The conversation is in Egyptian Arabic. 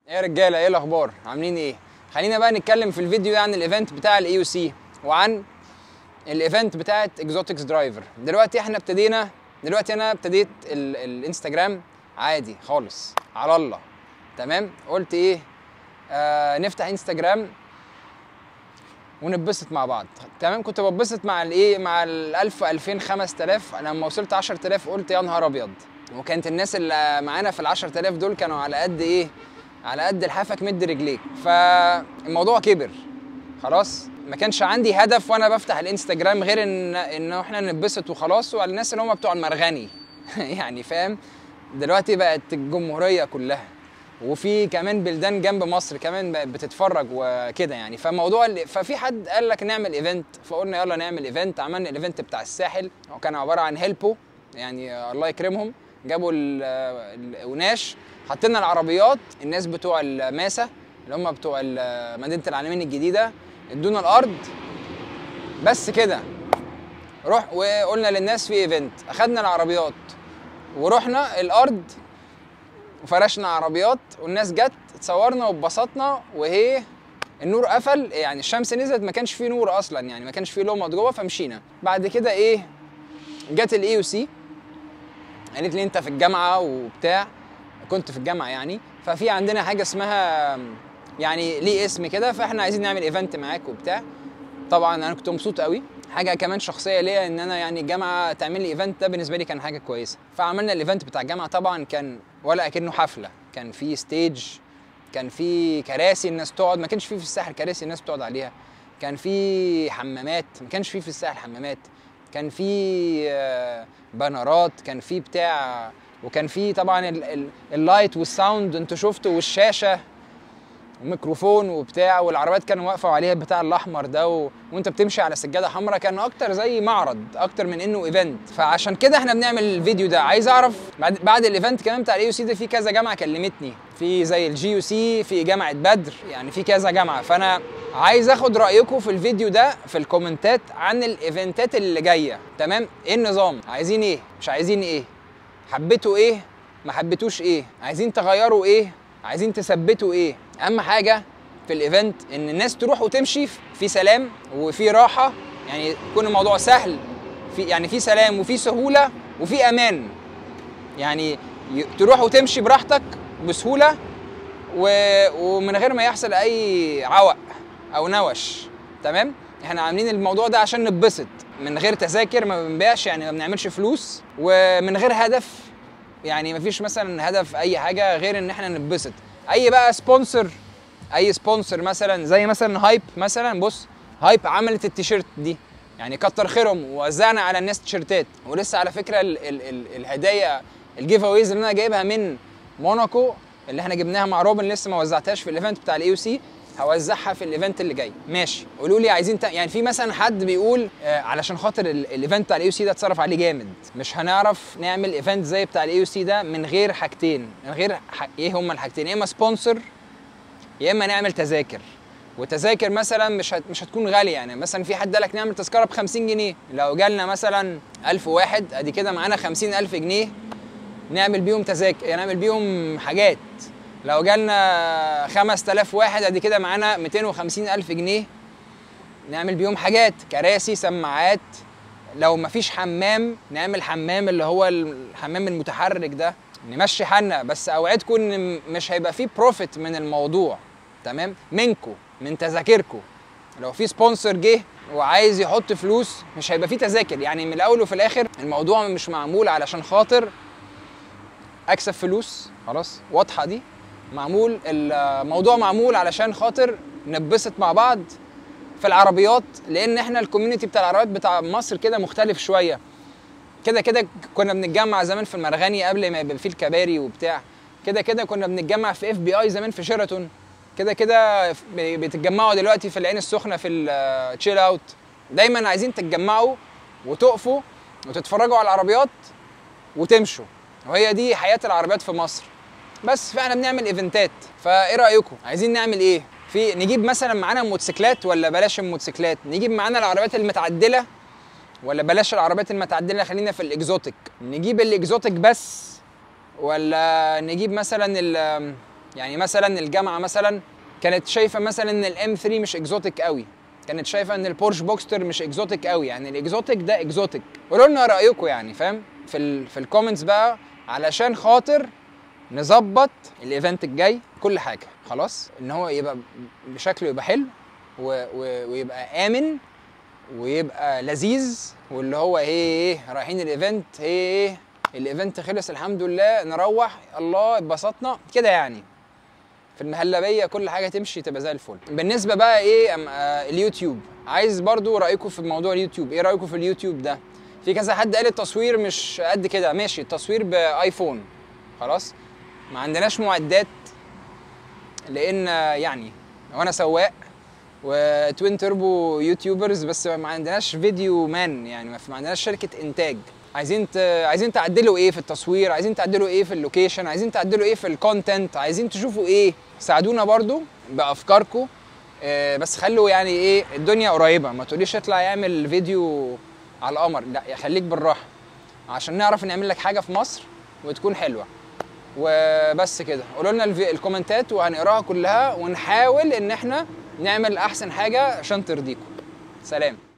ايه يا رجاله ايه الاخبار عاملين ايه خلينا بقى نتكلم في الفيديو ده عن الايفنت بتاع الاي يو سي وعن الايفنت بتاعت اكزوتكس درايفر دلوقتي احنا ابتدينا دلوقتي انا ابتديت ال... الانستجرام عادي خالص على الله تمام قلت ايه آه نفتح انستجرام ونتبسط مع بعض تمام كنت بتبسط مع الايه مع ال 1000 2000 5000 لما وصلت 10000 قلت يا نهار ابيض وكانت الناس اللي معانا في ال 10000 دول كانوا على قد ايه على قد لحافك مد رجليك فالموضوع كبر خلاص ما كانش عندي هدف وانا بفتح الانستجرام غير ان ان احنا نتبسط وخلاص وعلى الناس اللي هم بتوع المرغني يعني فاهم دلوقتي بقت الجمهوريه كلها وفي كمان بلدان جنب مصر كمان بقت بتتفرج وكده يعني فموضوع اللي ففي حد قال لك نعمل ايفنت فقلنا يلا نعمل ايفنت عملنا الايفنت بتاع الساحل وكان عباره عن هيلبو يعني الله يكرمهم جابوا القناش حطينا العربيات الناس بتوع الماسة اللي هم بتوع مدينه العالمين الجديده ادونا الارض بس كده روح وقلنا للناس في ايفنت اخدنا العربيات ورحنا الارض وفرشنا عربيات والناس جت اتصورنا واتبسطنا وهي النور قفل يعني الشمس نزلت ما كانش فيه نور اصلا يعني ما كانش فيه لمض جوه فمشينا بعد كده ايه جت الاي يو سي قالت لي انت في الجامعه وبتاع كنت في الجامعه يعني ففي عندنا حاجه اسمها يعني ليه اسم كده فاحنا عايزين نعمل ايفنت معاك وبتاع طبعا انا كنت مبسوط قوي حاجه كمان شخصيه ليا ان انا يعني الجامعه تعمل لي ايفنت ده بالنسبه لي كان حاجه كويسه فعملنا الايفنت بتاع الجامعه طبعا كان ولا اكنه حفله كان في ستيج كان في كراسي الناس تقعد ما كانش في في الساحل كراسي الناس تقعد عليها كان في حمامات ما كانش في في الساحل حمامات كان في بانرات كان في بتاع وكان في طبعا اللايت والساوند انتوا شفتوا والشاشه وميكروفون وبتاع والعربيات كانوا واقفه عليها البتاع الاحمر ده و... وانت بتمشي على سجاده حمراء كان اكتر زي معرض اكتر من انه ايفنت فعشان كده احنا بنعمل الفيديو ده عايز اعرف بعد, بعد الايفنت كمان بتاع الاي يو سي ده في كذا جامعه كلمتني في زي الجي يو سي في جامعه بدر يعني في كذا جامعه فانا عايز اخد رايكم في الفيديو ده في الكومنتات عن الايفنتات اللي جايه تمام ايه النظام عايزين ايه مش عايزين ايه حبيتوا ايه ما حبيتوش ايه عايزين تغيروا ايه عايزين تثبتوا ايه اهم حاجه في الايفنت ان الناس تروح وتمشي في سلام وفي راحه يعني يكون الموضوع سهل في يعني في سلام وفي سهوله وفي امان يعني تروح وتمشي براحتك بسهوله و... ومن غير ما يحصل اي عوق او نوش تمام احنا عاملين الموضوع ده عشان نتبسط من غير تذاكر ما بنبيعش يعني ما بنعملش فلوس ومن غير هدف يعني ما فيش مثلا هدف اي حاجه غير ان احنا نتبسط اي بقى سبونسر اي سبونسر مثلا زي مثلا هايب مثلا بص هايب عملت التيشيرت دي يعني كتر خيرهم ووزعنا على الناس تيشيرتات ولسه على فكره ال ال ال الهدايا الجيف اويز اللي انا جايبها من موناكو اللي احنا جبناها مع روبن لسه ما وزعتهاش في الايفنت بتاع الاي سي هوزعها في الايفنت اللي جاي ماشي قولوا لي عايزين تا... يعني في مثلا حد بيقول آه علشان خاطر الايفنت بتاع الاي سي ده اتصرف عليه جامد مش هنعرف نعمل ايفنت زي بتاع الاي سي ده من غير حاجتين من غير ح... ايه هما الحاجتين يا اما سبونسر يا اما نعمل تذاكر وتذاكر مثلا مش هت... مش هتكون غاليه يعني مثلا في حد قال لك نعمل تذكره ب 50 جنيه لو جالنا مثلا 1000 واحد ادي كده معانا 50000 جنيه نعمل بيهم تذاكر نعمل بيهم حاجات لو جالنا 5000 واحد ادي كده معانا 250 الف جنيه نعمل بيهم حاجات كراسي سماعات لو مفيش حمام نعمل حمام اللي هو الحمام المتحرك ده نمشي حالنا بس اوعدكم ان مش هيبقى فيه بروفيت من الموضوع تمام منكم من تذاكركم لو في سبونسر جه وعايز يحط فلوس مش هيبقى فيه تذاكر يعني من الاول وفي الاخر الموضوع مش معمول علشان خاطر اكسب فلوس خلاص واضحه دي معمول الموضوع معمول علشان خاطر نتبسط مع بعض في العربيات لان احنا الكوميونتي بتاع العربيات بتاع مصر كده مختلف شويه كده كده كنا بنتجمع زمان في المرغني قبل ما يبقى فيه الكباري وبتاع كده كده كنا بنتجمع في اف بي اي زمان في شيراتون كده كده بتتجمعوا دلوقتي في العين السخنه في التشيل اوت دايما عايزين تتجمعوا وتقفوا وتتفرجوا على العربيات وتمشوا وهي دي حياه العربيات في مصر بس فاحنا بنعمل ايفنتات فايه رايكم عايزين نعمل ايه في نجيب مثلا معانا موتوسيكلات ولا بلاش الموتوسيكلات نجيب معانا العربيات المتعدله ولا بلاش العربيات المتعدله خلينا في الاكزوتيك نجيب الاكزوتيك بس ولا نجيب مثلا ال يعني مثلا الجامعه مثلا كانت شايفه مثلا ان الام 3 مش اكزوتيك قوي كانت شايفه ان البورش بوكستر مش اكزوتيك قوي يعني الاكزوتيك ده اكزوتيك قولوا لنا رايكم يعني فاهم في ال في الكومنتس بقى علشان خاطر نظبط الايفنت الجاي كل حاجه خلاص ان هو يبقى بشكله يبقى حلو و و ويبقى امن ويبقى لذيذ واللي هو ايه ايه رايحين الايفنت ايه ايه الايفنت خلص الحمد لله نروح الله اتبسطنا كده يعني في المهلبيه كل حاجه تمشي تبقى زي الفل بالنسبه بقى ايه أم- آه اليوتيوب عايز برضو رايكم في موضوع اليوتيوب ايه رايكم في اليوتيوب ده في كذا حد قال التصوير مش قد كده ماشي التصوير بايفون خلاص ما عندناش معدات لان آه، يعني وانا سواق وتوين توربو يوتيوبرز بس ما عندناش فيديو مان يعني ما في- ما عندناش شركه انتاج عايزين ت... عايزين تعدلوا ايه في التصوير عايزين تعدلوا ايه في اللوكيشن عايزين تعدلوا ايه في الكونتنت عايزين تشوفوا ايه ساعدونا برضو بافكاركم آه، بس خلوا يعني ايه الدنيا قريبه ما تقوليش اطلع يعمل فيديو على القمر لا خليك بالراحه عشان نعرف نعمل لك حاجه في مصر وتكون حلوه وبس كده قولوا لنا الفي- الكومنتات وهنقراها كلها ونحاول ان احنا نعمل احسن حاجه عشان ترضيكم سلام